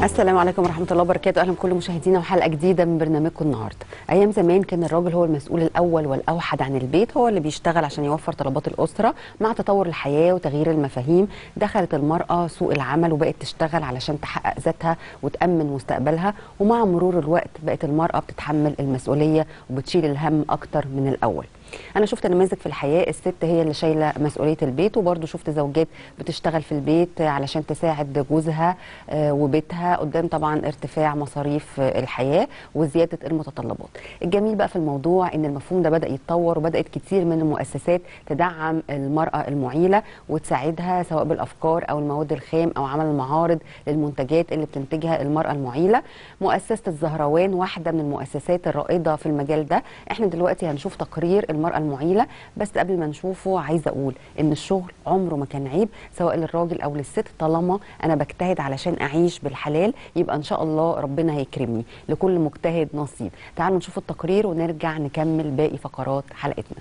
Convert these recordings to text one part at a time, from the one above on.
السلام عليكم ورحمة الله وبركاته أهلا بكل مشاهدينا وحلقة جديدة من برنامجكم النهاردة أيام زمان كان الراجل هو المسؤول الأول والأوحد عن البيت هو اللي بيشتغل عشان يوفر طلبات الأسرة مع تطور الحياة وتغيير المفاهيم دخلت المرأة سوق العمل وبقت تشتغل علشان تحقق ذاتها وتأمن مستقبلها ومع مرور الوقت بقت المرأة بتتحمل المسؤولية وبتشيل الهم أكتر من الأول انا شفت نماذج في الحياه الست هي اللي شايله مسؤوليه البيت وبرده شفت زوجات بتشتغل في البيت علشان تساعد جوزها آه، وبيتها قدام طبعا ارتفاع مصاريف آه، الحياه وزياده المتطلبات الجميل بقى في الموضوع ان المفهوم ده بدا يتطور وبدات كتير من المؤسسات تدعم المراه المعيله وتساعدها سواء بالافكار او المواد الخام او عمل المعارض للمنتجات اللي بتنتجها المراه المعيله مؤسسه الزهروان واحده من المؤسسات الرائده في المجال ده احنا دلوقتي هنشوف تقرير المراه المعيله بس قبل ما نشوفه عايزه اقول ان الشغل عمره ما كان عيب سواء للراجل او للست طالما انا بجتهد علشان اعيش بالحلال يبقى ان شاء الله ربنا هيكرمني لكل مجتهد نصيب تعالوا نشوف التقرير ونرجع نكمل باقي فقرات حلقتنا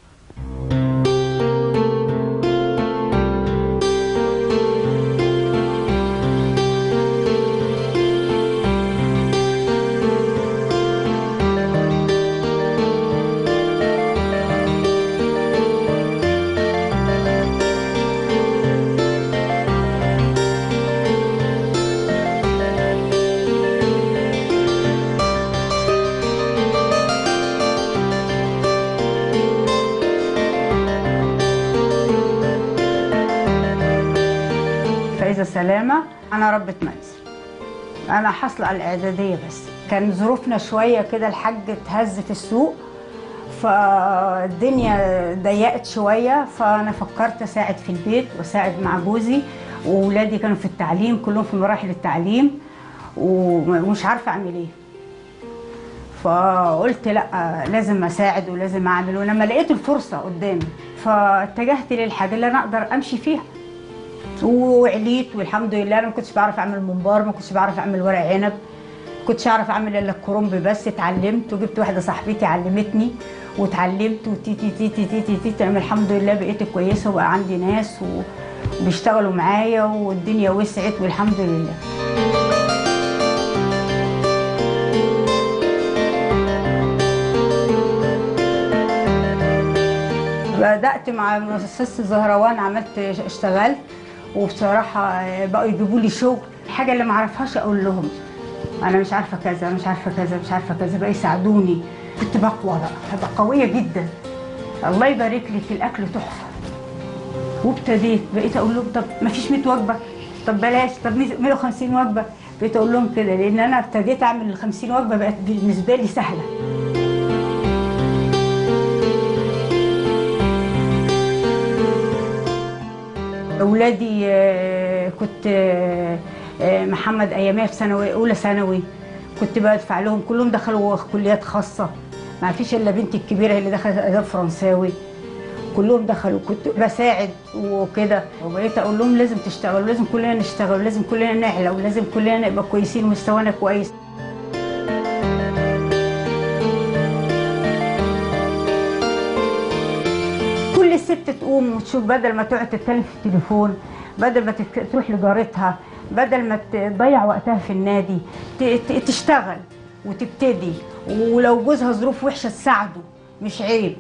فايزة سلامة أنا ربة منزل أنا حاصلة على الإعدادية بس كان ظروفنا شوية كده الحاج اتهز في السوق فالدنيا ضيقت شوية فأنا فكرت أساعد في البيت وأساعد مع جوزي وولادي كانوا في التعليم كلهم في مراحل التعليم ومش عارفة أعمل إيه فقلت لا لازم اساعد ولازم اعمل ولما لقيت الفرصه قدامي فاتجهت للحاجه اللي انا اقدر امشي فيها وعليت والحمد لله انا ما كنتش بعرف اعمل ممبار ما كنتش بعرف اعمل ورق عنب ما كنتش اعرف اعمل الا الكرنب بس اتعلمت وجبت واحده صاحبتي علمتني واتعلمت وتي تي تي تي تي تي, تي, تي الحمد لله بقيت كويسه وبقى عندي ناس وبيشتغلوا معايا والدنيا وسعت والحمد لله بدأت مع مؤسسة زهروان عملت اشتغلت وبصراحة بقوا يجيبوا لي شغل الحاجة اللي ما اعرفهاش اقول لهم انا مش عارفة كذا مش عارفة كذا مش عارفة كذا بقى يساعدوني كنت بقوى بقى هبقى قوية جدا الله يبارك لي في الاكل تحفة وابتديت بقيت اقول لهم طب ما فيش 100 وجبة طب بلاش طب 150 وجبة بقيت اقول لهم كده لان انا ابتديت اعمل ال 50 وجبة بقت بالنسبة لي سهلة اولادي آه، كنت آه، آه، محمد اياميه في ثانوي اولى ثانوي كنت بدفع لهم كلهم دخلوا كليات خاصه ما فيش الا بنتي الكبيره اللي دخلت اداب فرنساوي كلهم دخلوا كنت بساعد وكده وبقيت اقول لهم لازم تشتغلوا لازم كلنا نشتغل لازم كلنا نعلى ولازم كلنا نبقى كويسين ومستوانا كويس كل ست تقوم وتشوف بدل ما تقعد تتكلم في التليفون بدل ما تتك... تروح لجارتها بدل ما تضيع وقتها في النادي ت... ت... تشتغل وتبتدي ولو جوزها ظروف وحشه تساعده مش عيب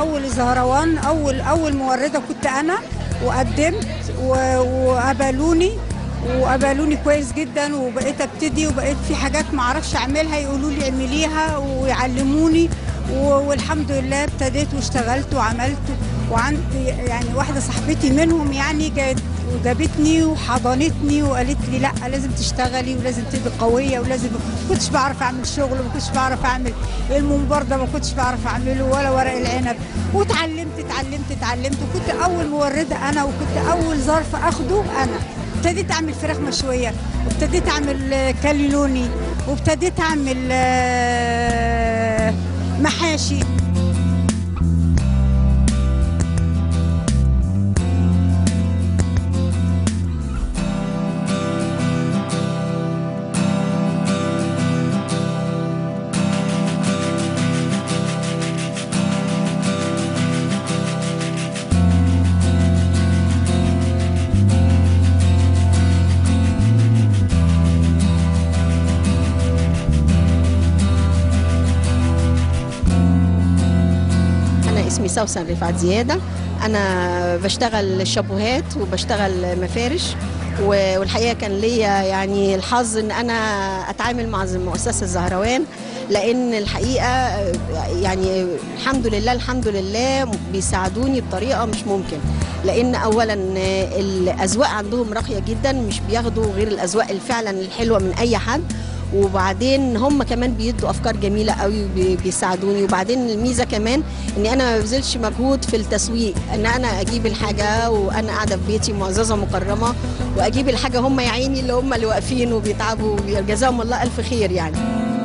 اول زهروان اول اول مورده كنت انا وقدمت و- وقبلوني وقبلوني كويس جدا وبقيت ابتدي وبقيت في حاجات ما اعرفش اعملها يقولوا لي اعمليها ويعلموني و- والحمد لله ابتديت واشتغلت وعملت وعندي يعني واحده صاحبتي منهم يعني جت وجابتني وحضنتني وقالت لي لا لازم تشتغلي ولازم تبقي قويه ولازم ما كنتش بعرف اعمل شغل ما كنتش بعرف اعمل المنبر ده ما كنتش بعرف اعمله ولا ورق العنب وتعلمت اتعلمت اتعلمت وكنت اول مورده انا وكنت اول ظرف اخده انا ابتديت اعمل فراخ مشويه وابتديت اعمل آه، كاليلوني وابتديت اعمل آه، محاشي أنا اسمي سوسن رفعت زيادة أنا بشتغل شابوهات وبشتغل مفارش و- والحقيقة كان ليا يعني الحظ إن أنا أتعامل مع مؤسسة الزهروان لأن الحقيقة يعني الحمد لله الحمد لله بيساعدوني بطريقة مش ممكن لأن أولا الأذواق عندهم راقية جدا مش بياخدوا غير الأذواق الفعلا الحلوة من أي حد وبعدين هم كمان بيدوا افكار جميله قوي وبي- بيساعدوني وبعدين الميزه كمان اني انا ما ببذلش مجهود في التسويق ان انا اجيب الحاجه وانا قاعده في بيتي معززه مكرمه واجيب الحاجه هم يا عيني اللي هم اللي واقفين وبيتعبوا جزاهم الله الف خير يعني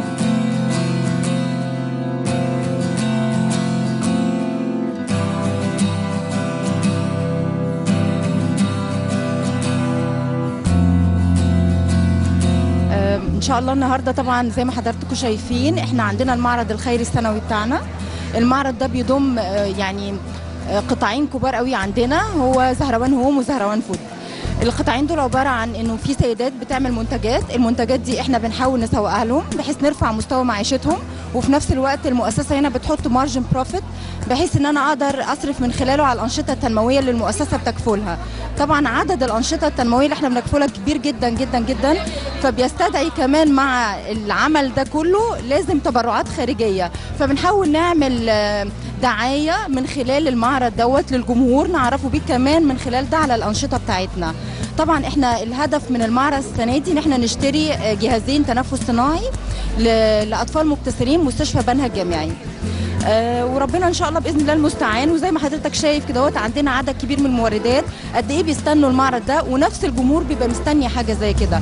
ان شاء الله النهارده طبعا زي ما حضراتكم شايفين احنا عندنا المعرض الخيري السنوي بتاعنا المعرض ده بيضم آه، يعني آه، قطاعين كبار قوي عندنا هو زهروان هوم وزهروان فود القطاعين دول عباره عن انه في سيدات بتعمل منتجات المنتجات دي احنا بنحاول نسوقها لهم بحيث نرفع مستوى معيشتهم وفي نفس الوقت المؤسسه هنا بتحط مارجن بروفيت بحيث ان انا اقدر اصرف من خلاله على الانشطه التنمويه اللي المؤسسه بتكفلها طبعا عدد الانشطه التنمويه اللي احنا بنكفلها كبير جدا جدا جدا فبيستدعي كمان مع العمل ده كله لازم تبرعات خارجيه فبنحاول نعمل آه، دعايه من خلال المعرض دوت للجمهور نعرفه بيه كمان من خلال ده على الانشطه بتاعتنا طبعا احنا الهدف من المعرض السنه دي ان احنا نشتري آه، جهازين تنفس صناعي ل- لاطفال مبتسرين مستشفى بنها الجامعي آه، وربنا ان شاء الله باذن الله المستعان وزي ما حضرتك شايف كده عندنا عدد كبير من الموردات قد ايه بيستنوا المعرض ده ونفس الجمهور بيبقى مستني حاجه زي كده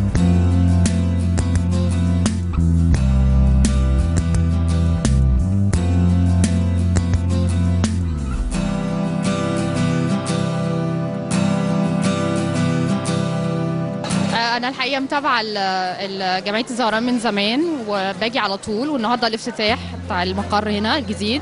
انا الحقيقه متابعه ال- ال- جمعيه الزهران من زمان وباجي على طول والنهارده الافتتاح بتاع المقر هنا الجديد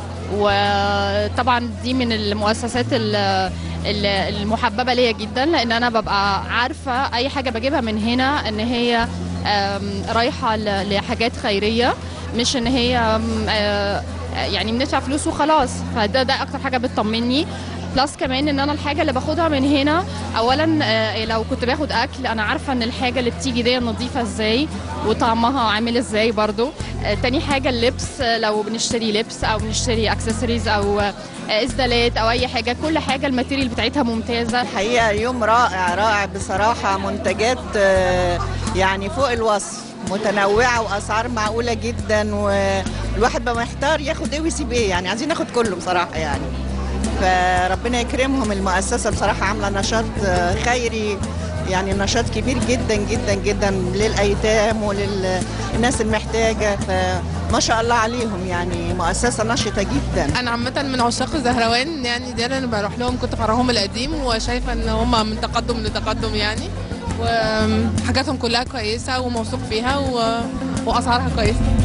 وطبعا دي من المؤسسات ال- ال- المحببه ليا جدا لان انا ببقى عارفه اي حاجه بجيبها من هنا ان هي آم، رايحه ل- لحاجات خيريه مش ان هي آم، آه، يعني بندفع فلوس وخلاص فده ده اكتر حاجه بتطمني بلس كمان ان انا الحاجه اللي باخدها من هنا اولا آه، لو كنت باخد اكل انا عارفه ان الحاجه اللي بتيجي دي نظيفه ازاي وطعمها عامل ازاي برضو آه، تاني حاجه اللبس آه، لو بنشتري لبس او بنشتري اكسسوارز او آه، اسدالات او اي حاجه كل حاجه الماتيريال بتاعتها ممتازه الحقيقة يوم رائع رائع بصراحة منتجات آه، يعني فوق الوصف متنوعة وأسعار معقولة جدا والواحد بقى محتار ياخد إيه ويسيب إيه يعني عايزين ناخد كله بصراحة يعني فربنا يكرمهم المؤسسة بصراحة عاملة نشاط آه، خيري يعني نشاط كبير جدا جدا جدا للأيتام وللناس المحتاجة فما شاء الله عليهم يعني مؤسسة نشطة جدا انا عامه من عشاق الزهروان يعني دي انا بروح لهم كنت فرعهم القديم وشايفه ان هم من تقدم لتقدم يعني وحاجاتهم كلها كويسه وموثوق فيها و... واسعارها كويسه